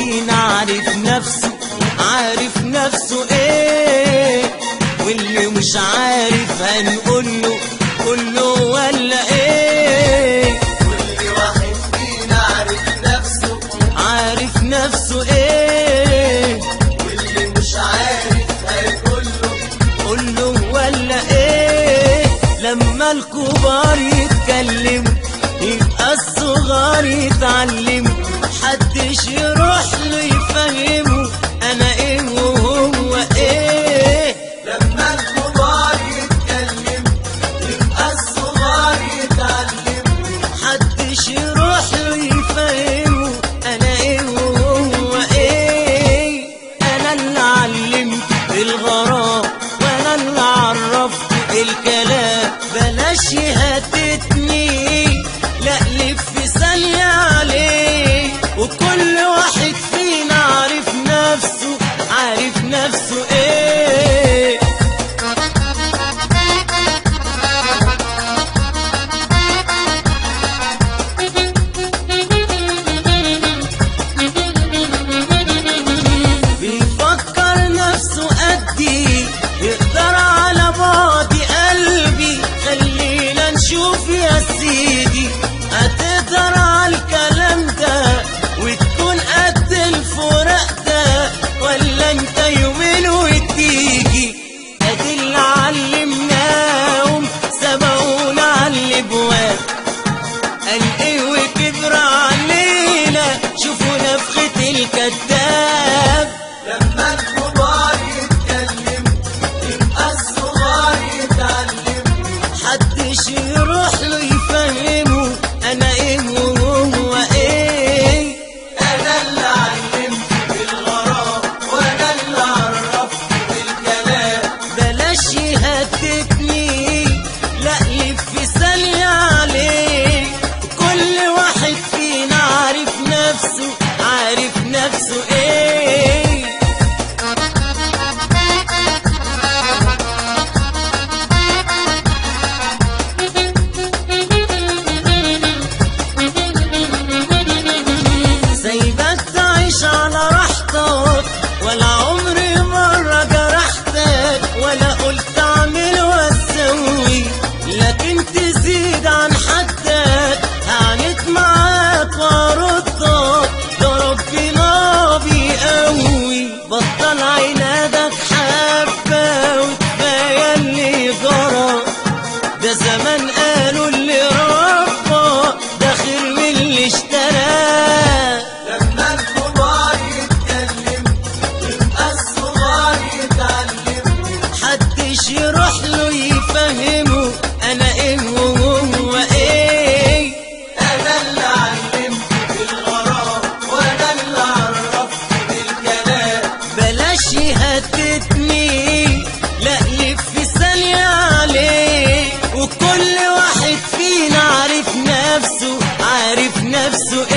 فينا عارف نفسه عارف نفسه ايه واللي مش عارف هنقول له قول له ولا ايه كل واحد فينا عارف نفسه عارف نفسه ايه واللي مش عارف هيقول له قول له ولا ايه لما الكبار يتكلموا يبقى الصغار يتعلموا محدش يروح له يفهمه انا ايه وهو ايه لما الكبار يتكلموا يبقى الصغار يتعلموا محدش يروح له يفهمه انا ايه وهو ايه انا اللي علمت الغرام وانا اللي عرفت الكلام بلاش يهتتني لا لف ثانية عليه وكل واحد فينا عارف نفسه عارف نفسه ايه بيفكر نفسه قدي يقدر على بعد قلبي خلينا نشوف يا سيدي هتقدر على الكلام ده وتكون قد الفراق ده ولا انت يومين وتيجي ادي اللي علمناهم سبقونا على الابواب قال ايه وكبر علينا شوفوا نفخة الكذاب لما الكبار يتكلموا يبقى الصغار يتعلموا محدش يروح له يفهمه انا ايه وهو ايه انا اللي علمت بالغرام وانا اللي عرفت بالكلام بلاش يهتكني لا لف ثانية عليه كل واحد فينا عارف نفسه عارف نفسه ايه سايبك تعيش على راحتك ولا عمري مرة جرحتك ولا قلت اعمل واسوي لكن تزيد عن حدك هعنت معاك واردك ده ربنا بيقوي بطل عنادك حبة وكفاية اللي جرى ده زمان قالوا اللي ربى ده خير من اللي اشتراه لما الكبار يتكلموا يبقى الصغار يتعلموا محدش يروح له يفهمه انا ايه وهو ايه انا اللي علمت بالغرام وانا اللي عرفت بالكلام بلاش يهتتني لا لف ثانية عليه وكل واحد فينا عارف نفسه عارف نفسه